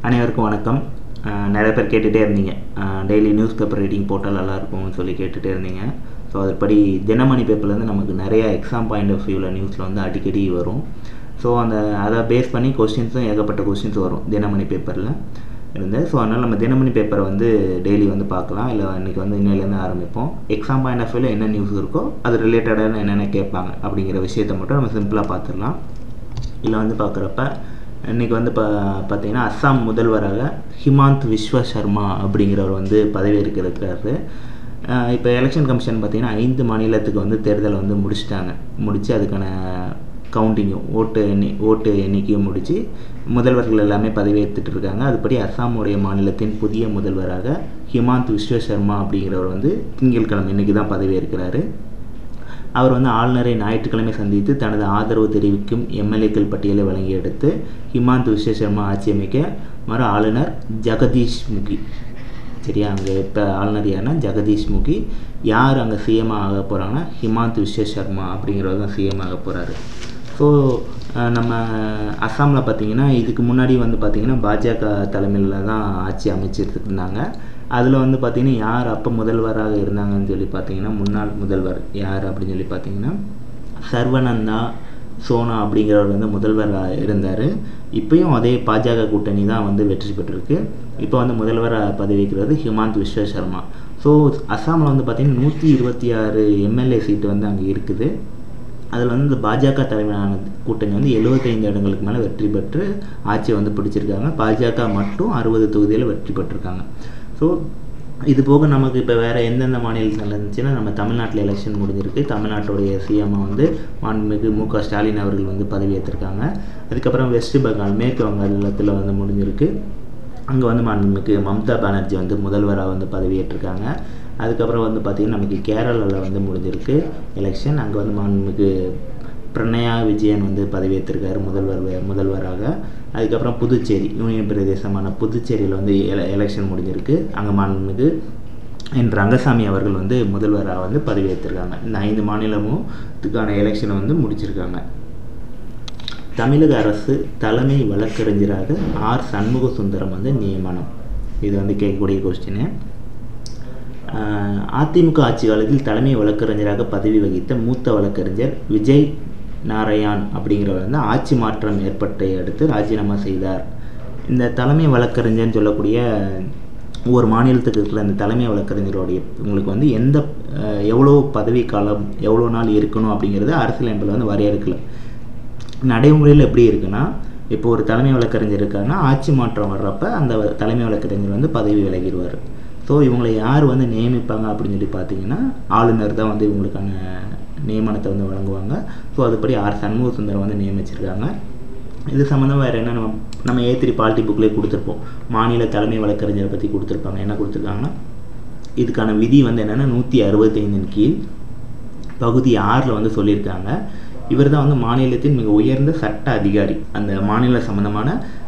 அனைவருக்கும் வணக்கம் அஹ் நிறைய பேர் கேட்டுகிட்டே இருந்தீங்க டெய்லி நியூஸ் பேப்பர் ரீடிங் போட்டால் நல்லா இருக்கும்னு சொல்லி கேட்டுகிட்டே இருந்தீங்க ஸோ அதுபடி தினமணி பேப்பர்லேருந்து நமக்கு நிறைய எக்ஸாம் பாயிண்ட் ஆஃப் வியூவில் நியூஸில் வந்து அடிக்கடி வரும் ஸோ அந்த அதை பேஸ் பண்ணி கொஸ்டின்ஸும் ஏகப்பட்ட கொஸ்டின்ஸ் வரும் தினமணி பேப்பரில் இருந்து ஸோ அதனால் நம்ம தினமணி பேப்பரை வந்து டெய்லி வந்து பார்க்கலாம் இல்லை இன்றைக்கி வந்து இன்னையிலேருந்து ஆரம்பிப்போம் எக்ஸாம் பாயிண்ட் ஆஃப் வியூவில் என்ன நியூஸ் இருக்கோ அது ரிலேட்டடான என்னென்ன கேட்பாங்க அப்படிங்கிற விஷயத்தை மட்டும் நம்ம சிம்பிளாக பார்த்துடலாம் இதில் வந்து பார்க்குறப்ப இன்றைக்கி வந்து பா பார்த்தீங்கன்னா அஸ்ஸாம் முதல்வராக ஹிமாந்த் விஸ்வ சர்மா அப்படிங்கிறவர் வந்து பதவியேற்க இருக்கிறாரு இப்போ எலெக்ஷன் கமிஷன் பார்த்தீங்கன்னா ஐந்து மாநிலத்துக்கு வந்து தேர்தலை வந்து முடிச்சிட்டாங்க முடித்து அதுக்கான கவுண்டிங்கும் ஓட்டு எண்ணி ஓட்டு எண்ணிக்கையும் முடித்து முதல்வர்கள் எல்லாமே பதவியேற்றுட்டு இருக்காங்க அதுபடி அஸ்ஸாமுடைய மாநிலத்தின் புதிய முதல்வராக ஹிமாந்த் விஸ்வ சர்மா அப்படிங்கிறவர் வந்து திங்கட்கிழமை இன்றைக்கி தான் பதவியேற்கிறாரு அவர் வந்து ஆளுநரை ஞாயிற்றுக்கிழமை சந்தித்து தனது ஆதரவு தெரிவிக்கும் எம்எல்ஏக்கள் பட்டியலை வழங்கி எடுத்து ஹிமாந்த் விஸ்வ சர்மா ஆட்சி அமைக்க மறு ஆளுநர் ஜெகதீஷ் முகி சரியா அங்கே இப்போ ஆளுநர் யாருன்னா ஜெகதீஷ் முகி யார் அங்கே சிஎம் ஆக போகிறாங்கன்னா ஹிமாந்த் விஸ்வ சர்மா அப்படிங்கிறவர் தான் சிஎம் ஆக போகிறாரு ஸோ நம்ம அஸ்ஸாமில் பார்த்தீங்கன்னா இதுக்கு முன்னாடி வந்து பார்த்திங்கன்னா பாஜக தலைமையில் தான் ஆட்சி அமைச்சிட்டு இருந்தாங்க அதில் வந்து பார்த்திங்கன்னா யார் அப்போ முதல்வராக இருந்தாங்கன்னு சொல்லி பார்த்தீங்கன்னா முன்னாள் முதல்வர் யார் அப்படின்னு சொல்லி பார்த்தீங்கன்னா சர்வனந்தா சோனா அப்படிங்கிறவர் வந்து முதல்வராக இருந்தார் இப்போயும் அதே பாஜக கூட்டணி தான் வந்து வெற்றி பெற்றிருக்கு இப்போ வந்து முதல்வராக பதவிக்கிறது ஹிமாந்த் விஸ்வ சர்மா ஸோ அஸ்ஸாமில் வந்து பார்த்திங்கன்னா நூற்றி இருபத்தி ஆறு எம்எல்ஏ சீட்டு வந்து அங்கே இருக்குது அதில் வந்து இந்த பாஜக தலைமையிலான கூட்டணி வந்து எழுபத்தைந்து இடங்களுக்கு மேலே வெற்றி பெற்று ஆட்சியை வந்து பிடிச்சிருக்காங்க பாஜக மட்டும் அறுபது தொகுதியில் வெற்றி பெற்றிருக்காங்க ஸோ இது போக நமக்கு இப்போ வேறு எந்தெந்த மாநிலத்தில் இருந்துச்சுன்னா நம்ம தமிழ்நாட்டில் எலெக்ஷன் முடிஞ்சிருக்கு தமிழ்நாட்டுடைய சிஎம்ஐ வந்து மாண்புமிகு மு க ஸ்டாலின் அவர்கள் வந்து பதவியேற்றிருக்காங்க அதுக்கப்புறம் வெஸ்ட் பெங்கால் மேற்கு வங்காளத்தில் வந்து முடிஞ்சிருக்கு அங்கே வந்து மாண்புமிகு மம்தா பானர்ஜி வந்து முதல்வராக வந்து பதவியேற்றிருக்காங்க அதுக்கப்புறம் வந்து பார்த்திங்கன்னா நமக்கு கேரளாவில் வந்து முடிஞ்சிருக்கு எலெக்ஷன் அங்கே வந்து மாண்புமிகு பிரணயா விஜயன் வந்து பதவியேற்றிருக்காரு முதல்வர் முதல்வராக அதுக்கப்புறம் புதுச்சேரி யூனியன் பிரதேசமான புதுச்சேரியில் வந்து எல எலெக்ஷன் முடிஞ்சிருக்கு அங்கே மாண்புமிகு என் ரங்கசாமி அவர்கள் வந்து முதல்வராக வந்து பதவியேற்றிருக்காங்க இந்த ஐந்து மாநிலமும் இதுக்கான எலெக்ஷனை வந்து முடிச்சிருக்காங்க தமிழக அரசு தலைமை வழக்கறிஞராக ஆர் சண்முக சுந்தரம் வந்து நியமனம் இது வந்து கேட்கக்கூடிய கொஸ்டின் அதிமுக ஆட்சி காலத்தில் தலைமை வழக்கறிஞராக பதவி வகித்த மூத்த வழக்கறிஞர் விஜய் நாராயண் அப்படிங்கிறவர் வந்து ஆட்சி மாற்றம் ஏற்பட்டதை அடுத்து ராஜினாமா செய்தார் இந்த தலைமை வழக்கறிஞர்னு சொல்லக்கூடிய ஒவ்வொரு மாநிலத்துக்கு இருக்கிற அந்த தலைமை வழக்கறிஞருடைய உங்களுக்கு வந்து எந்த எவ்வளோ பதவி காலம் எவ்வளோ நாள் இருக்கணும் அப்படிங்கிறது அரசியலமைப்பில் வந்து வரையறுக்கல நடைமுறையில் எப்படி இருக்குன்னா இப்போ ஒரு தலைமை வழக்கறிஞர் இருக்காருன்னா ஆட்சி மாற்றம் வர்றப்ப அந்த தலைமை வழக்கறிஞர் வந்து பதவி விலகிடுவார் ஸோ இவங்களை யார் வந்து நியமிப்பாங்க அப்படின்னு சொல்லி பார்த்தீங்கன்னா ஆளுநர் தான் வந்து இவங்களுக்கான நியமனத்தை வந்து வழங்குவாங்க ஸோ அதுபடி ஆர் சண்முக சுந்தரம் வந்து நியமிச்சிருக்காங்க இது சம்மந்தமாக வேறு என்ன நம்ம நம்ம ஏ த்ரீ பாலிட்டி புக்லேயே கொடுத்துருப்போம் மாநில தலைமை வழக்கறிஞரை பற்றி கொடுத்துருப்பாங்க என்ன கொடுத்துருக்காங்கன்னா இதுக்கான விதி வந்து என்னென்னா நூற்றி அறுபத்தைந்தின் கீழ் பகுதி ஆறில் வந்து சொல்லியிருக்காங்க இவர் தான் வந்து மாநிலத்தின் மிக உயர்ந்த சட்ட அதிகாரி அந்த மாநில சம்மந்தமான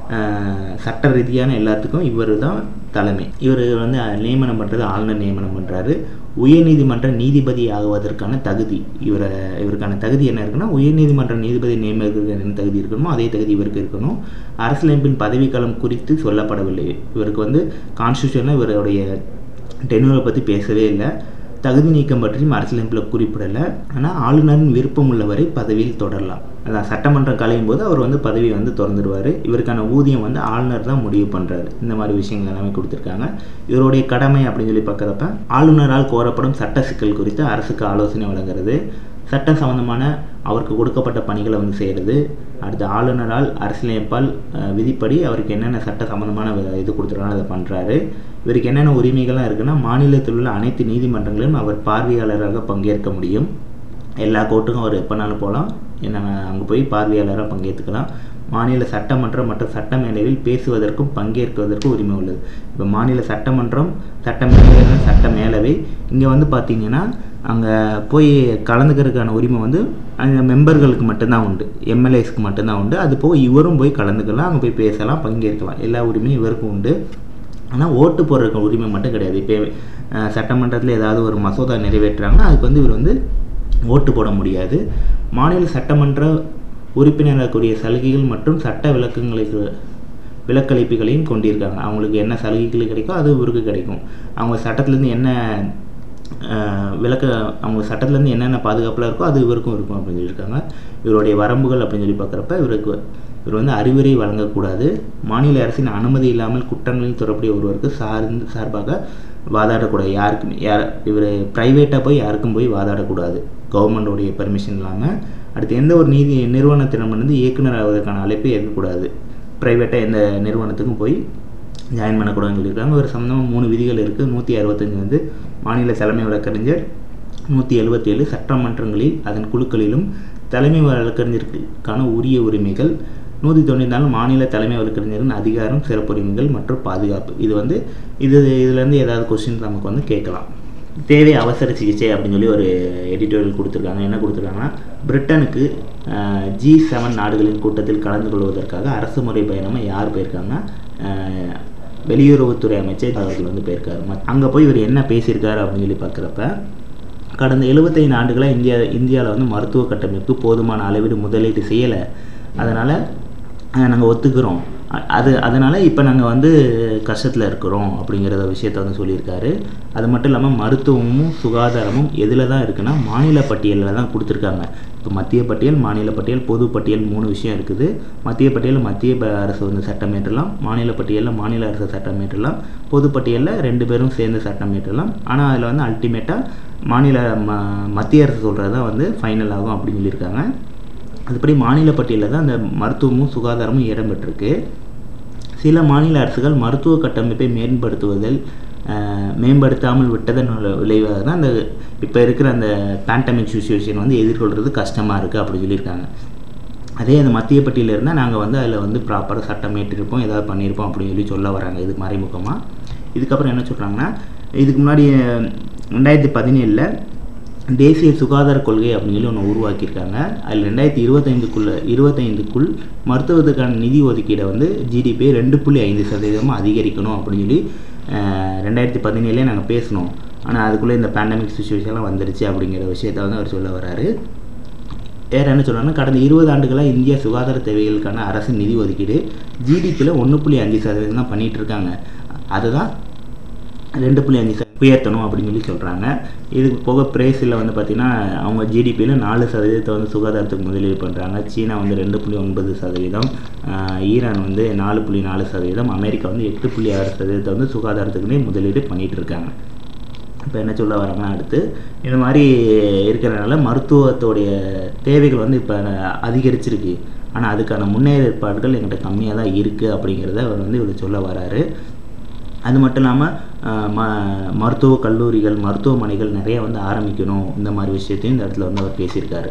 சட்ட ரீதியான எல்லாத்துக்கும் இவர் தான் தலைமை இவர் வந்து நியமனம் பண்ணுறது ஆளுநர் நியமனம் பண்ணுறாரு உயர்நீதிமன்ற நீதிபதி ஆகுவதற்கான தகுதி இவரை இவருக்கான தகுதி என்ன இருக்குன்னா உயர்நீதிமன்ற நீதிபதி நியமனத்துக்கு என்ன தகுதி இருக்கணுமோ அதே தகுதி இவருக்கு இருக்கணும் அரசியலமைப்பின் பதவிக்காலம் குறித்து சொல்லப்படவில்லை இவருக்கு வந்து கான்ஸ்டியூஷனில் இவருடைய டெனூரை பற்றி பேசவே இல்லை தகுதி நீக்கம் பற்றியும் அரசியலமைப்பில் குறிப்பிடலை ஆனால் ஆளுநரின் விருப்பம் உள்ளவரை பதவியில் தொடரலாம் அதான் சட்டமன்றம் கலையும் போது அவர் வந்து பதவி வந்து திறந்துடுவார் இவருக்கான ஊதியம் வந்து ஆளுநர் தான் முடிவு பண்ணுறாரு இந்த மாதிரி விஷயங்கள் எல்லாமே கொடுத்துருக்காங்க இவருடைய கடமை அப்படின்னு சொல்லி பார்க்குறப்ப ஆளுநரால் கோரப்படும் சட்ட சிக்கல் குறித்து அரசுக்கு ஆலோசனை வழங்குறது சட்டம் சம்மந்தமான அவருக்கு கொடுக்கப்பட்ட பணிகளை வந்து செய்கிறது அடுத்து ஆளுநரால் அரசியலமைப்பால் விதிப்படி அவருக்கு என்னென்ன சட்ட சம்மந்தமான இது கொடுத்துருக்காங்க அதை பண்ணுறாரு இவருக்கு என்னென்ன உரிமைகள்லாம் இருக்குன்னா மாநிலத்தில் உள்ள அனைத்து நீதிமன்றங்களிலும் அவர் பார்வையாளராக பங்கேற்க முடியும் எல்லா கோர்ட்டுக்கும் அவர் எப்போனாலும் போகலாம் என்ன அங்கே போய் பார்வையாளராக பங்கேற்றுக்கலாம் மாநில சட்டமன்றம் மற்றும் சட்ட மேலவையில் பேசுவதற்கும் பங்கேற்குவதற்கும் உரிமை உள்ளது இப்போ மாநில சட்டமன்றம் சட்ட மேலவை சட்ட மேலவை இங்கே வந்து பார்த்திங்கன்னா அங்கே போய் கலந்துக்கிறதுக்கான உரிமை வந்து அந்த மெம்பர்களுக்கு மட்டும்தான் உண்டு எம்எல்ஏஸ்க்கு மட்டும்தான் உண்டு அது போக இவரும் போய் கலந்துக்கலாம் அங்கே போய் பேசலாம் பங்கேற்கலாம் எல்லா உரிமையும் இவருக்கும் உண்டு ஆனால் ஓட்டு போடுறதுக்கு உரிமை மட்டும் கிடையாது இப்போ சட்டமன்றத்தில் ஏதாவது ஒரு மசோதா நிறைவேற்றுறாங்கன்னா அதுக்கு வந்து இவர் வந்து ஓட்டு போட முடியாது மாநில சட்டமன்ற உறுப்பினராகக்கூடிய சலுகைகள் மற்றும் சட்ட விளக்கங்களுக்கு விலக்களிப்புகளையும் கொண்டிருக்காங்க அவங்களுக்கு என்ன சலுகைகள் கிடைக்கும் அது இவருக்கு கிடைக்கும் அவங்க சட்டத்துலேருந்து என்ன விளக்க அவங்க சட்டத்துலேருந்து என்னென்ன பாதுகாப்பில் இருக்கோ அது இவருக்கும் இருக்கும் அப்படின்னு சொல்லியிருக்காங்க இவருடைய வரம்புகள் அப்படின்னு சொல்லி பார்க்குறப்ப இவருக்கு இவர் வந்து அறிவுரை வழங்கக்கூடாது மாநில அரசின் அனுமதி இல்லாமல் குற்றங்களில் தொடர்புடைய ஒருவருக்கு சார்ந்து சார்பாக வாதாடக்கூடாது யாருக்கும் யார் இவர் ப்ரைவேட்டாக போய் யாருக்கும் போய் வாதாடக்கூடாது கவர்மெண்டோடைய பெர்மிஷன் இல்லாமல் அடுத்து எந்த ஒரு நீதி நிறுவனத்திடம் வந்து இயக்குனர் ஆவதற்கான அழைப்பை ஏற்கக்கூடாது ப்ரைவேட்டாக எந்த நிறுவனத்துக்கும் போய் ஜாயின் பண்ணக்கூடாதுன்னு சொல்லியிருக்காங்க ஒரு சம்மந்தமாக மூணு விதிகள் இருக்குது நூற்றி அறுபத்தஞ்சு வந்து மாநில தலைமை வழக்கறிஞர் நூற்றி எழுபத்தேழு சட்டமன்றங்களில் அதன் குழுக்களிலும் தலைமை வழக்கறிஞருக்கான உரிய உரிமைகள் நூற்றி தொண்ணூற்றி நாலு மாநில தலைமை வழக்கறிஞரின் அதிகாரம் சிறப்புரிமைகள் மற்றும் பாதுகாப்பு இது வந்து இது இதுலேருந்து ஏதாவது கொஸ்டின் நமக்கு வந்து கேட்கலாம் தேவை அவசர சிகிச்சை அப்படின்னு சொல்லி ஒரு எடிட்டோரியல் கொடுத்துருக்காங்க என்ன கொடுத்துருக்காங்கன்னா பிரிட்டனுக்கு ஜி செவன் நாடுகளின் கூட்டத்தில் கலந்து கொள்வதற்காக அரசு முறை பயணமாக யார் போயிருக்காங்கன்னா வெளியுறவுத்துறை அமைச்சர் அவர்கள் வந்து போயிருக்காரு அங்கே போய் இவர் என்ன பேசியிருக்காரு அப்படின்னு சொல்லி பார்க்குறப்ப கடந்த எழுபத்தைந்து ஆண்டுகளாக இந்தியா இந்தியாவில் வந்து மருத்துவ கட்டமைப்பு போதுமான அளவீடு முதலீடு செய்யலை அதனால் நாங்கள் ஒத்துக்கிறோம் அது அதனால் இப்போ நாங்கள் வந்து கஷ்டத்தில் இருக்கிறோம் அப்படிங்கிறத விஷயத்த வந்து சொல்லியிருக்காரு அது மட்டும் இல்லாமல் மருத்துவமும் சுகாதாரமும் எதில் தான் இருக்குன்னா மாநில பட்டியலில் தான் கொடுத்துருக்காங்க இப்போ மத்திய பட்டியல் மாநில பட்டியல் பொது பட்டியல் மூணு விஷயம் இருக்குது மத்திய பட்டியலில் மத்திய அரசு வந்து சட்டம் ஏற்றலாம் மாநில பட்டியலில் மாநில அரசு சட்டம் ஏற்றலாம் பொது பட்டியலில் ரெண்டு பேரும் சேர்ந்து சட்டம் ஏற்றலாம் ஆனால் அதில் வந்து அல்டிமேட்டாக மாநில ம மத்திய அரசு சொல்கிறது தான் வந்து ஃபைனல் ஆகும் அப்படின்னு சொல்லியிருக்காங்க அதுபடி மாநில பட்டியலில் தான் அந்த மருத்துவமும் சுகாதாரமும் இடம்பெற்றிருக்கு சில மாநில அரசுகள் மருத்துவ கட்டமைப்பை மேம்படுத்துவதில் மேம்படுத்தாமல் விட்டதன் விளைவாக தான் அந்த இப்போ இருக்கிற அந்த பேண்டமிக் சுச்சுவேஷன் வந்து எதிர்கொள்கிறது கஷ்டமாக இருக்குது அப்படி சொல்லியிருக்காங்க அதே அந்த மத்திய பட்டியலில் இருந்தால் நாங்கள் வந்து அதில் வந்து ப்ராப்பராக சட்டம் ஏற்றிருப்போம் ஏதாவது பண்ணியிருப்போம் அப்படின்னு சொல்லி சொல்ல வராங்க இது மறைமுகமாக இதுக்கப்புறம் என்ன சொல்கிறாங்கன்னா இதுக்கு முன்னாடி ரெண்டாயிரத்தி பதினேழில் தேசிய சுகாதார கொள்கை அப்படின்னு சொல்லி ஒன்று உருவாக்கியிருக்காங்க அதில் ரெண்டாயிரத்தி இருபத்தைந்துக்குள்ளே இருபத்தைந்துக்குள் மருத்துவத்துக்கான நிதி ஒதுக்கீடை வந்து ஜிடிபி ரெண்டு புள்ளி ஐந்து சதவீதமாக அதிகரிக்கணும் அப்படின்னு சொல்லி ரெண்டாயிரத்தி பதினேழுலேயே நாங்கள் பேசினோம் ஆனால் அதுக்குள்ளே இந்த பேண்டமிக் சுச்சுவேஷன்லாம் வந்துருச்சு அப்படிங்கிற விஷயத்த வந்து அவர் சொல்ல வராரு வேறு என்ன சொல்கிறாங்கன்னா கடந்த இருபது ஆண்டுகளாக இந்திய சுகாதார தேவைகளுக்கான அரசு நிதி ஒதுக்கீடு ஜிடிபியில் ஒன்று புள்ளி அஞ்சு சதவீதம் தான் பண்ணிகிட்டு இருக்காங்க அதை தான் ரெண்டு புள்ளி அஞ்சு உயர்த்தணும் அப்படின்னு சொல்லி சொல்கிறாங்க இதுக்கு போக பிரேசில் வந்து பார்த்திங்கன்னா அவங்க ஜிடிபியில் நாலு சதவீதத்தை வந்து சுகாதாரத்துக்கு முதலீடு பண்ணுறாங்க சீனா வந்து ரெண்டு புள்ளி ஒன்பது சதவீதம் ஈரான் வந்து நாலு புள்ளி நாலு சதவீதம் அமெரிக்கா வந்து எட்டு புள்ளி ஆறு சதவீதத்தை வந்து சுகாதாரத்துக்குமே முதலீடு பண்ணிகிட்டு இருக்காங்க இப்போ என்ன சொல்ல வராங்கன்னா அடுத்து இந்த மாதிரி இருக்கிறனால மருத்துவத்தோடைய தேவைகள் வந்து இப்போ அதிகரிச்சிருக்கு ஆனால் அதுக்கான முன்னேற்பாடுகள் எங்கிட்ட கம்மியாக தான் இருக்குது அப்படிங்கிறத அவர் வந்து இவர் சொல்ல வராரு அது மட்டும் இல்லாமல் ம மருத்துவ கல்லூரிகள் மருத்துவமனைகள் நிறைய வந்து ஆரம்பிக்கணும் இந்த மாதிரி விஷயத்தையும் இந்த இடத்துல வந்து அவர் பேசியிருக்காரு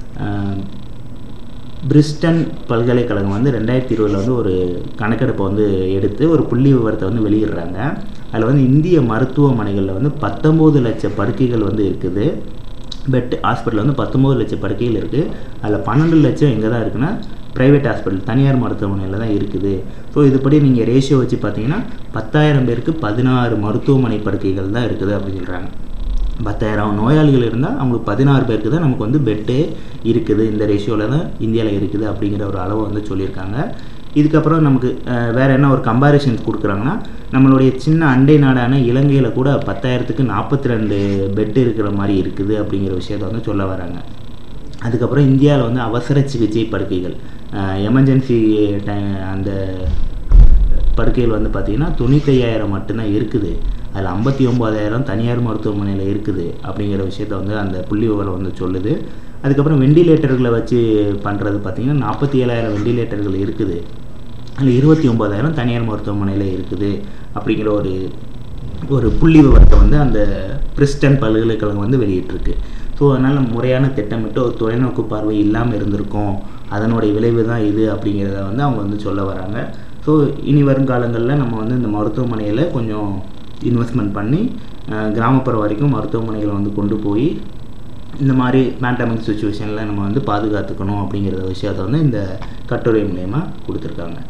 பிரிஸ்டன் பல்கலைக்கழகம் வந்து ரெண்டாயிரத்தி இருபதில் வந்து ஒரு கணக்கெடுப்பை வந்து எடுத்து ஒரு புள்ளி விவரத்தை வந்து வெளியிடுறாங்க அதில் வந்து இந்திய மருத்துவமனைகளில் வந்து பத்தொம்போது லட்சம் படுக்கைகள் வந்து இருக்குது பெட் ஹாஸ்பிட்டலில் வந்து பத்தொம்போது லட்சம் படுக்கைகள் இருக்குது அதில் பன்னெண்டு லட்சம் எங்கே தான் இருக்குன்னா ப்ரைவேட் ஹாஸ்பிட்டல் தனியார் மருத்துவமனையில் தான் இருக்குது ஸோ இதுபடி நீங்கள் ரேஷியோ வச்சு பார்த்தீங்கன்னா பத்தாயிரம் பேருக்கு பதினாறு மருத்துவமனை படுக்கைகள் தான் இருக்குது அப்படின்னு சொல்கிறாங்க பத்தாயிரம் நோயாளிகள் இருந்தால் அவங்களுக்கு பதினாறு பேருக்கு தான் நமக்கு வந்து பெட்டே இருக்குது இந்த ரேஷியோவில் தான் இந்தியாவில் இருக்குது அப்படிங்கிற ஒரு அளவை வந்து சொல்லியிருக்காங்க இதுக்கப்புறம் நமக்கு வேறு என்ன ஒரு கம்பாரிசன் கொடுக்குறாங்கன்னா நம்மளுடைய சின்ன அண்டை நாடான இலங்கையில் கூட பத்தாயிரத்துக்கு நாற்பத்தி ரெண்டு பெட்டு இருக்கிற மாதிரி இருக்குது அப்படிங்கிற விஷயத்த வந்து சொல்ல வராங்க அதுக்கப்புறம் இந்தியாவில் வந்து அவசர சிகிச்சை படுக்கைகள் எமர்ஜென்சி அந்த படுக்கைகள் வந்து பார்த்திங்கன்னா தொண்ணூத்தையாயிரம் மட்டும்தான் இருக்குது அதில் ஐம்பத்தி ஒம்பதாயிரம் தனியார் மருத்துவமனையில் இருக்குது அப்படிங்கிற விஷயத்த வந்து அந்த புள்ளி விவரம் வந்து சொல்லுது அதுக்கப்புறம் வெண்டிலேட்டர்களை வச்சு பண்ணுறது பார்த்திங்கன்னா நாற்பத்தி ஏழாயிரம் வெண்டிலேட்டர்கள் இருக்குது அதில் இருபத்தி ஒம்பதாயிரம் தனியார் மருத்துவமனையில் இருக்குது அப்படிங்கிற ஒரு ஒரு புள்ளி விவரத்தை வந்து அந்த பிரிஸ்டன் பல்கலைக்கழகம் வந்து வெளியிட்டிருக்கு ஸோ அதனால் முறையான திட்டமிட்டு ஒரு தொலைநோக்கு பார்வை இல்லாமல் இருந்திருக்கும் அதனுடைய விளைவு தான் இது அப்படிங்கிறத வந்து அவங்க வந்து சொல்ல வராங்க ஸோ இனி வருங்காலங்களில் நம்ம வந்து இந்த மருத்துவமனையில் கொஞ்சம் இன்வெஸ்ட்மெண்ட் பண்ணி கிராமப்புற வரைக்கும் மருத்துவமனைகளை வந்து கொண்டு போய் இந்த மாதிரி பேண்டமிக் சுச்சுவேஷனில் நம்ம வந்து பாதுகாத்துக்கணும் அப்படிங்கிற விஷயத்தை வந்து இந்த கட்டுரை மூலயமா கொடுத்துருக்காங்க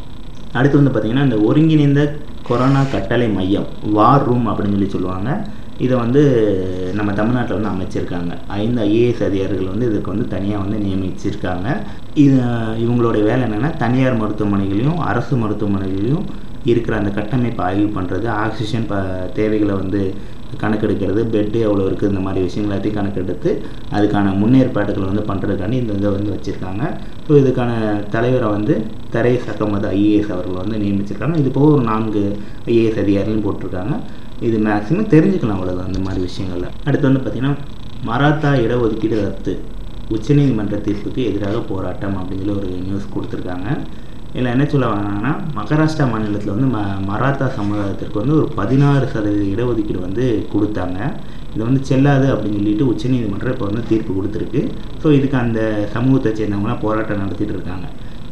அடுத்து வந்து பார்த்திங்கன்னா இந்த ஒருங்கிணைந்த கொரோனா கட்டளை மையம் வார் ரூம் அப்படின்னு சொல்லி சொல்லுவாங்க இதை வந்து நம்ம தமிழ்நாட்டில் வந்து அமைச்சிருக்காங்க ஐந்து ஐஏஎஸ் அதிகாரிகள் வந்து இதுக்கு வந்து தனியாக வந்து நியமிச்சிருக்காங்க இது இவங்களுடைய வேலை என்னென்னா தனியார் மருத்துவமனைகளையும் அரசு மருத்துவமனைகளையும் இருக்கிற அந்த கட்டமைப்பை ஆய்வு பண்ணுறது ஆக்சிஜன் ப தேவைகளை வந்து கணக்கெடுக்கிறது பெட்டு எவ்வளோ இருக்குது இந்த மாதிரி விஷயங்கள் எல்லாத்தையும் கணக்கெடுத்து அதுக்கான முன்னேற்பாடுகளை வந்து பண்ணுறதுக்காண்டி இந்த இதை வந்து வச்சுருக்காங்க ஸோ இதுக்கான தலைவரை வந்து தரை சக்கமது ஐஏஎஸ் அவர்கள் வந்து நியமிச்சிருக்காங்க இது போக ஒரு நான்கு ஐஏஎஸ் அதிகாரிகளும் போட்டிருக்காங்க இது மேக்ஸிமம் தெரிஞ்சுக்கலாம் அவ்வளோதான் அந்த மாதிரி விஷயங்களில் அடுத்து வந்து பார்த்திங்கன்னா மராத்தா இடஒதுக்கீடு ரத்து உச்சநீதிமன்ற தீர்ப்புக்கு எதிராக போராட்டம் அப்படின்னு சொல்லி ஒரு நியூஸ் கொடுத்துருக்காங்க இதில் என்ன சொல்ல வராங்கன்னா மகாராஷ்டிரா மாநிலத்தில் வந்து ம மராத்தா சமுதாயத்திற்கு வந்து ஒரு பதினாறு சதவீத இடஒதுக்கீடு வந்து கொடுத்தாங்க இது வந்து செல்லாது அப்படின்னு சொல்லிட்டு உச்சநீதிமன்றம் இப்போ வந்து தீர்ப்பு கொடுத்துருக்கு ஸோ இதுக்கு அந்த சமூகத்தை சேர்ந்தவங்களாம் போராட்டம் நடத்திட்டு இருக்காங்க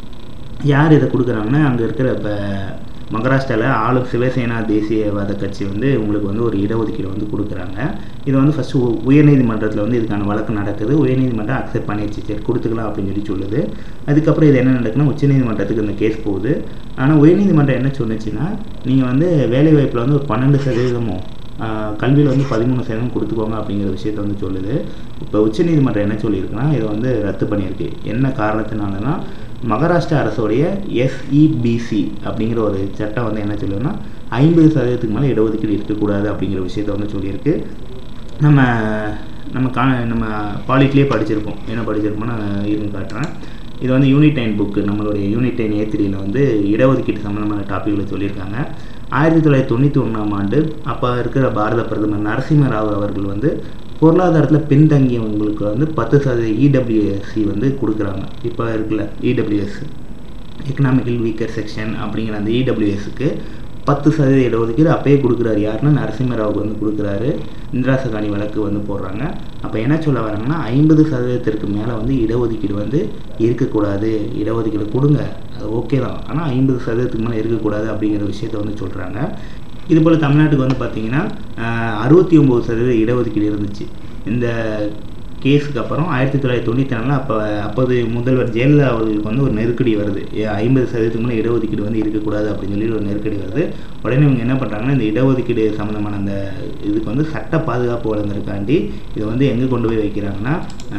யார் இதை கொடுக்குறாங்கன்னா அங்கே இருக்கிற இப்போ மகாராஷ்டிராவில் ஆளும் சிவசேனா தேசியவாத கட்சி வந்து உங்களுக்கு வந்து ஒரு இடஒதுக்கீடு வந்து கொடுக்குறாங்க இது வந்து ஃபஸ்ட்டு உயர்நீதிமன்றத்தில் வந்து இதுக்கான வழக்கு நடக்குது உயர்நீதிமன்றம் அக்செப்ட் பண்ணிடுச்சு சரி கொடுத்துக்கலாம் அப்படின்னு சொல்லி சொல்லுது அதுக்கப்புறம் இது என்ன நடக்குன்னா உச்சநீதிமன்றத்துக்கு இந்த கேஸ் போகுது ஆனால் உயர்நீதிமன்றம் என்ன சொன்னுச்சுன்னா நீங்கள் வந்து வேலைவாய்ப்பில் வந்து ஒரு பன்னெண்டு சதவீதமும் கல்வியில் வந்து பதிமூணு சதவீதம் கொடுத்துக்கோங்க அப்படிங்கிற விஷயத்த வந்து சொல்லுது இப்போ உச்சநீதிமன்றம் என்ன சொல்லியிருக்குன்னா இதை வந்து ரத்து பண்ணியிருக்கு என்ன காரணத்தினாலனா மகாராஷ்டிரா அரசுடைய எஸ்இபிசி அப்படிங்கிற ஒரு சட்டம் வந்து என்ன சொல்லுதுன்னா ஐம்பது சதவீதத்துக்கு மேலே இடஒதுக்கீடு இருக்கக்கூடாது அப்படிங்கிற விஷயத்த வந்து சொல்லியிருக்கு நம்ம நம்ம கா நம்ம பாலிட்டிலே படிச்சிருப்போம் என்ன படிச்சிருப்போம்னா இருந்து காட்டுறேன் இது வந்து யூனிட் நைன் புக்கு நம்மளுடைய யூனிட் நைன் ஏத்திரியில் வந்து இடஒதுக்கீடு சம்மந்தமான டாப்பிக்கில் சொல்லியிருக்காங்க ஆயிரத்தி தொள்ளாயிரத்தி தொண்ணூற்றி ஒன்றாம் ஆண்டு அப்போ இருக்கிற பாரத பிரதமர் நரசிம்ம ராவ் அவர்கள் வந்து பொருளாதாரத்தில் பின்தங்கியவங்களுக்கு வந்து பத்து சதவீத இடபிள்யூஎஸ்சி வந்து கொடுக்குறாங்க இப்போ இருக்குல்ல இடபிள்யூஎஸ் எக்கனாமிக்கல் வீக்கர் செக்ஷன் அப்படிங்கிற அந்த இடபிள்யூஎஸ்க்கு பத்து சதவீத இடஒதுக்கீடு அப்பயே கொடுக்குறாரு யாருன்னா நரசிம்மராவுக்கு வந்து கொடுக்குறாரு இந்திரா சகானி வழக்கு வந்து போடுறாங்க அப்போ என்ன சொல்ல வராங்கன்னா ஐம்பது சதவீதத்திற்கு மேலே வந்து இடஒதுக்கீடு வந்து இருக்கக்கூடாது இடஒதுக்கீடு கொடுங்க அது ஓகே தான் ஆனால் ஐம்பது சதவீதத்துக்கு மேலே இருக்கக்கூடாது அப்படிங்கிற விஷயத்த வந்து சொல்கிறாங்க இது போல் தமிழ்நாட்டுக்கு வந்து பார்த்திங்கன்னா அறுபத்தி ஒம்பது சதவீத இடஒதுக்கீடு இருந்துச்சு இந்த கேஸுக்கு அப்புறம் ஆயிரத்தி தொள்ளாயிரத்தி தொண்ணூற்றி நாலில் அப்போ அப்போது முதல்வர் ஜெயலலிதா அவர்களுக்கு வந்து ஒரு நெருக்கடி வருது ஐம்பது சதவீதத்துக்கு மேலே இடஒதுக்கீடு வந்து இருக்கக்கூடாது அப்படின்னு சொல்லி ஒரு நெருக்கடி வருது உடனே இவங்க என்ன பண்ணுறாங்கன்னா இந்த இடஒதுக்கீடு சம்மந்தமான அந்த இதுக்கு வந்து சட்ட பாதுகாப்பு வழங்குறதுக்காண்டி இதை வந்து எங்கே கொண்டு போய் வைக்கிறாங்கன்னா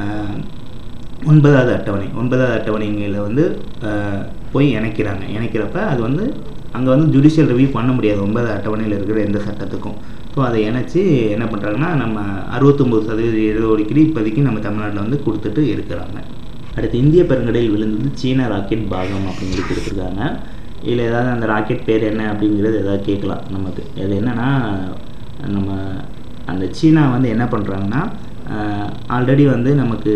ஒன்பதாவது அட்டவணை ஒன்பதாவது அட்டவணைங்களில் வந்து போய் இணைக்கிறாங்க இணைக்கிறப்ப அது வந்து அங்கே வந்து ஜுடிஷியல் ரிவ்யூ பண்ண முடியாது ஒன்பது அட்டவணையில் இருக்கிற எந்த சட்டத்துக்கும் ஸோ அதை இணைச்சி என்ன பண்ணுறாங்கன்னா நம்ம அறுபத்தொம்போது சதவீத இடஒதுக்கீடு இப்போதைக்கு நம்ம தமிழ்நாட்டில் வந்து கொடுத்துட்டு இருக்கிறாங்க அடுத்து இந்திய பெருங்கடையில் விழுந்தது சீன ராக்கெட் பாகம் அப்படின்னு சொல்லி கொடுத்துருக்காங்க இதில் ஏதாவது அந்த ராக்கெட் பேர் என்ன அப்படிங்கிறது ஏதாவது கேட்கலாம் நமக்கு அது என்னென்னா நம்ம அந்த சீனா வந்து என்ன பண்ணுறாங்கன்னா ஆல்ரெடி வந்து நமக்கு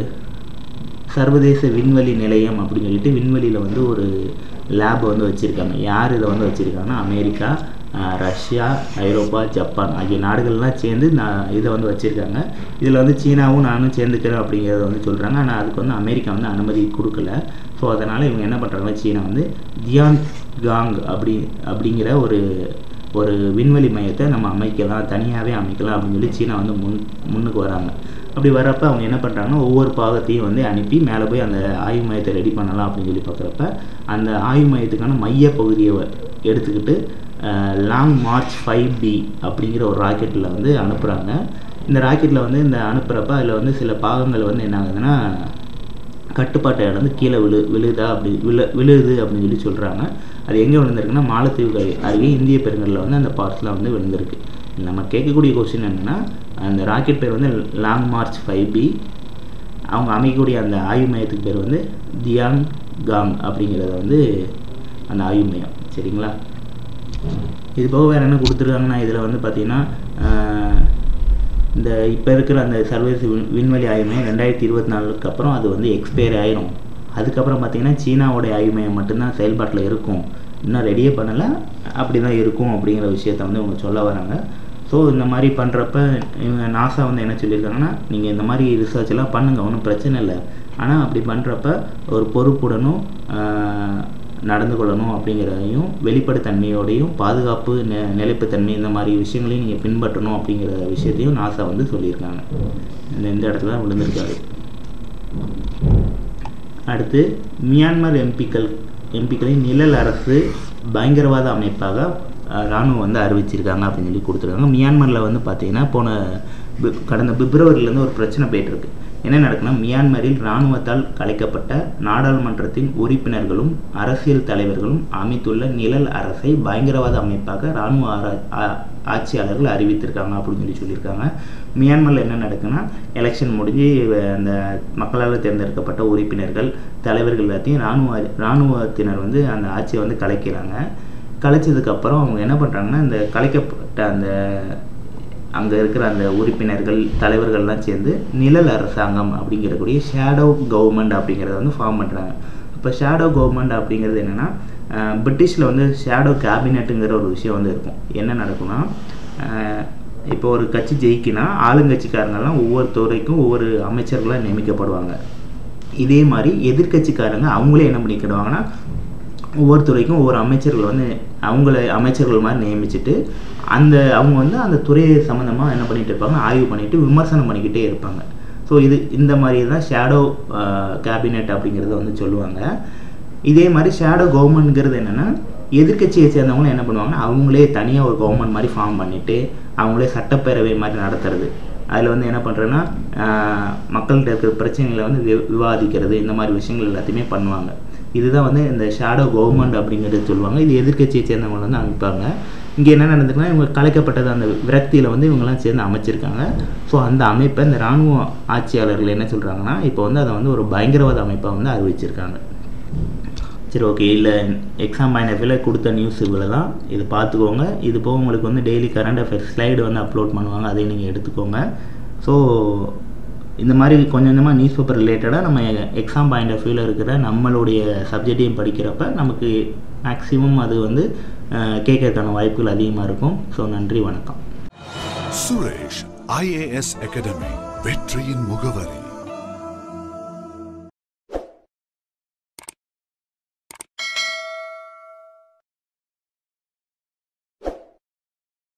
சர்வதேச விண்வெளி நிலையம் அப்படின்னு சொல்லிட்டு விண்வெளியில் வந்து ஒரு லேப் வந்து வச்சுருக்காங்க யார் இதை வந்து வச்சுருக்காங்கன்னா அமெரிக்கா ரஷ்யா ஐரோப்பா ஜப்பான் ஆகிய நாடுகள்லாம் சேர்ந்து நான் இதை வந்து வச்சுருக்காங்க இதில் வந்து சீனாவும் நானும் சேர்ந்துக்கிறேன் அப்படிங்கிறத வந்து சொல்கிறாங்க ஆனால் அதுக்கு வந்து அமெரிக்கா வந்து அனுமதி கொடுக்கல ஸோ அதனால் இவங்க என்ன பண்ணுறாங்க சீனா வந்து தியான் காங் அப்படி அப்படிங்கிற ஒரு ஒரு விண்வெளி மையத்தை நம்ம அமைக்கலாம் தனியாகவே அமைக்கலாம் அப்படின்னு சொல்லி சீனா வந்து முன் முன்னுக்கு வராங்க அப்படி வரப்போ அவங்க என்ன பண்ணுறாங்கன்னா ஒவ்வொரு பாகத்தையும் வந்து அனுப்பி மேலே போய் அந்த ஆய்வு மையத்தை ரெடி பண்ணலாம் அப்படின்னு சொல்லி பார்க்குறப்ப அந்த ஆய்வு மையத்துக்கான மைய பகுதியை எடுத்துக்கிட்டு லாங் மார்ச் ஃபைவ் பி அப்படிங்கிற ஒரு ராக்கெட்டில் வந்து அனுப்புகிறாங்க இந்த ராக்கெட்டில் வந்து இந்த அனுப்புகிறப்ப அதில் வந்து சில பாகங்கள் வந்து என்ன ஆகுதுன்னா கட்டுப்பாட்டை இழந்து கீழே விழு விழுதா அப்படி விழு விழுது அப்படின்னு சொல்லி சொல்கிறாங்க அது எங்கே விழுந்திருக்குன்னா மாலத்தீவு அருகே இந்திய பெருங்கடலில் வந்து அந்த பார்ட்ஸ்லாம் வந்து விழுந்திருக்கு நம்ம கேட்கக்கூடிய கொஸ்டின் என்னென்னா அந்த ராக்கெட் பேர் வந்து லாங் மார்ச் ஃபைவ் பி அவங்க அமைக்கக்கூடிய அந்த ஆய்வு மையத்துக்கு பேர் வந்து தியான் காங் அப்படிங்கிறத வந்து அந்த ஆய்வு மையம் சரிங்களா இது போக வேறு என்ன கொடுத்துருக்காங்கன்னா இதில் வந்து பார்த்திங்கன்னா இந்த இப்போ இருக்கிற அந்த சர்வதேச விண் விண்வெளி ஆய்வு மையம் ரெண்டாயிரத்தி இருபத்தி நாலுக்கு அப்புறம் அது வந்து எக்ஸ்பயர் ஆயிரும் அதுக்கப்புறம் பார்த்திங்கன்னா சீனாவோடைய ஆய்வு மையம் மட்டும்தான் செயல்பாட்டில் இருக்கும் இன்னும் ரெடியே பண்ணலை அப்படி தான் இருக்கும் அப்படிங்கிற விஷயத்த வந்து அவங்க சொல்ல வராங்க ஸோ இந்த மாதிரி பண்ணுறப்ப இவங்க நாசா வந்து என்ன சொல்லியிருக்காங்கன்னா நீங்கள் இந்த மாதிரி ரிசர்ச் எல்லாம் பண்ணுங்கள் ஒன்றும் பிரச்சனை இல்லை ஆனால் அப்படி பண்ணுறப்ப ஒரு பொறுப்புடனும் நடந்து கொள்ளணும் அப்படிங்கிறதையும் வெளிப்படைத்தன்மையோடையும் பாதுகாப்பு நெ நிலைப்புத்தன்மை இந்த மாதிரி விஷயங்களையும் நீங்கள் பின்பற்றணும் அப்படிங்கிற விஷயத்தையும் நாசா வந்து சொல்லியிருக்காங்க இந்த இந்த இடத்துல தான் விழுந்திருக்காரு அடுத்து மியான்மர் எம்பிக்கள் எம்பிக்களின் நிழல் அரசு பயங்கரவாத அமைப்பாக அஹ், ராணுவம் வந்து அறிவிச்சிருக்காங்க அப்படின்னு சொல்லி கொடுத்துருக்காங்க மியான்மரில் வந்து பார்த்தீங்கன்னா போன பி- கடந்த பிப்ரவரியிலேருந்து ஒரு பிரச்சனை போயிட்டுருக்கு என்ன நடக்குன்னா மியான்மரில் இராணுவத்தால் கலைக்கப்பட்ட நாடாளுமன்றத்தின் உறுப்பினர்களும் அரசியல் தலைவர்களும் அமைத்துள்ள நிழல் அரசை பயங்கரவாத அமைப்பாக இராணுவ ஆரா- ஆ- ஆட்சியாளர்கள் அறிவித்திருக்காங்க அப்படின்னு சொல்லி சொல்லியிருக்காங்க மியான்மரில் என்ன நடக்குன்னா எலெக்ஷன் முடிஞ்சு வ- அந்த மக்களால் தேர்ந்தெடுக்கப்பட்ட உறுப்பினர்கள் தலைவர்கள் எல்லாத்தையும் இராணுவ இராணுவத்தினர் வந்து அந்த ஆட்சியை வந்து கலைக்கிறாங்க கலைச்சதுக்கப்புறம் அவங்க என்ன பண்ணுறாங்கன்னா இந்த கலைக்கப்பட்ட அந்த அங்கே இருக்கிற அந்த உறுப்பினர்கள் தலைவர்கள்லாம் சேர்ந்து நிழல் அரசாங்கம் அப்படிங்கிறக்கூடிய ஷேடோ கவர்மெண்ட் அப்படிங்கிறத வந்து ஃபார்ம் பண்ணுறாங்க இப்போ ஷேடோ கவர்மெண்ட் அப்படிங்கிறது என்னென்னா பிரிட்டிஷில் வந்து ஷேடோ கேபினெட்டுங்கிற ஒரு விஷயம் வந்து இருக்கும் என்ன நடக்கும்னா அஹ், இப்போ ஒரு கட்சி ஜெயிக்கினா ஆளுங்கட்சிக்காரங்கெல்லாம் ஒவ்வொரு துறைக்கும் ஒவ்வொரு அமைச்சர்களாக நியமிக்கப்படுவாங்க இதே மாதிரி எதிர்க்கட்சிக்காரங்க அவங்களே என்ன பண்ணிக்கிடுவாங்கன்னா ஒவ்வொரு துறைக்கும் ஒவ்வொரு அமைச்சர்கள் வந்து அவங்கள அமைச்சர்கள் மாதிரி நியமிச்சுட்டு அந்த அவங்க வந்து அந்த துறையை சம்மந்தமாக என்ன பண்ணிட்டு இருப்பாங்க ஆய்வு பண்ணிட்டு விமர்சனம் பண்ணிக்கிட்டே இருப்பாங்க ஸோ இது இந்த மாதிரி தான் ஷேடோ கேபினெட் அப்படிங்கிறத வந்து சொல்லுவாங்க இதே மாதிரி ஷேடோ கவர்மெண்ட்ங்கிறது என்னென்னா எதிர்க்கட்சியை சேர்ந்தவங்களும் என்ன பண்ணுவாங்கன்னா அவங்களே தனியாக ஒரு கவர்மெண்ட் மாதிரி ஃபார்ம் பண்ணிவிட்டு அவங்களே சட்டப்பேரவை மாதிரி நடத்துறது அதில் வந்து என்ன பண்ணுறேன்னா மக்கள்கிட்ட இருக்கிற பிரச்சனைகளை வந்து வி விவாதிக்கிறது இந்த மாதிரி விஷயங்கள் எல்லாத்தையுமே பண்ணுவாங்க இதுதான் வந்து இந்த ஷேடோ கவர்மெண்ட் அப்படிங்கிறது சொல்லுவாங்க இது எதிர்க்கட்சியை சேர்ந்தவங்க வந்து அமைப்பாங்க இங்கே என்ன நடந்திருக்குன்னா இவங்க கலைக்கப்பட்டது அந்த விரக்தியில் வந்து இவங்கெல்லாம் சேர்ந்து அமைச்சிருக்காங்க ஸோ அந்த அமைப்பை இந்த இராணுவ ஆட்சியாளர்கள் என்ன சொல்கிறாங்கன்னா இப்போ வந்து அதை வந்து ஒரு பயங்கரவாத அமைப்பாக வந்து அறிவிச்சிருக்காங்க சரி ஓகே இல்லை எக்ஸாம் பாயிண்ட் ஆஃப் வியூவில் கொடுத்த நியூஸ் இவ்வளோ தான் இது பார்த்துக்கோங்க இது போக உங்களுக்கு வந்து டெய்லி கரண்ட் அஃபேர்ஸ் ஸ்லைடு வந்து அப்லோட் பண்ணுவாங்க அதையும் நீங்கள் எடுத்துக்கோங்க ஸோ இந்த மாதிரி கொஞ்சம் கொஞ்சமாக நியூஸ் பேப்பர் ரிலேட்டடாக நம்ம எக்ஸாம் பாயிண்ட் ஆஃப் வியூவில் இருக்கிற நம்மளுடைய சப்ஜெக்டையும் படிக்கிறப்ப நமக்கு மேக்ஸிமம் அது வந்து கேட்கறதுக்கான வாய்ப்புகள் அதிகமாக இருக்கும் ஸோ நன்றி வணக்கம் சுரேஷ் ஐஏஎஸ் அகாடமி வெற்றியின் முகவரி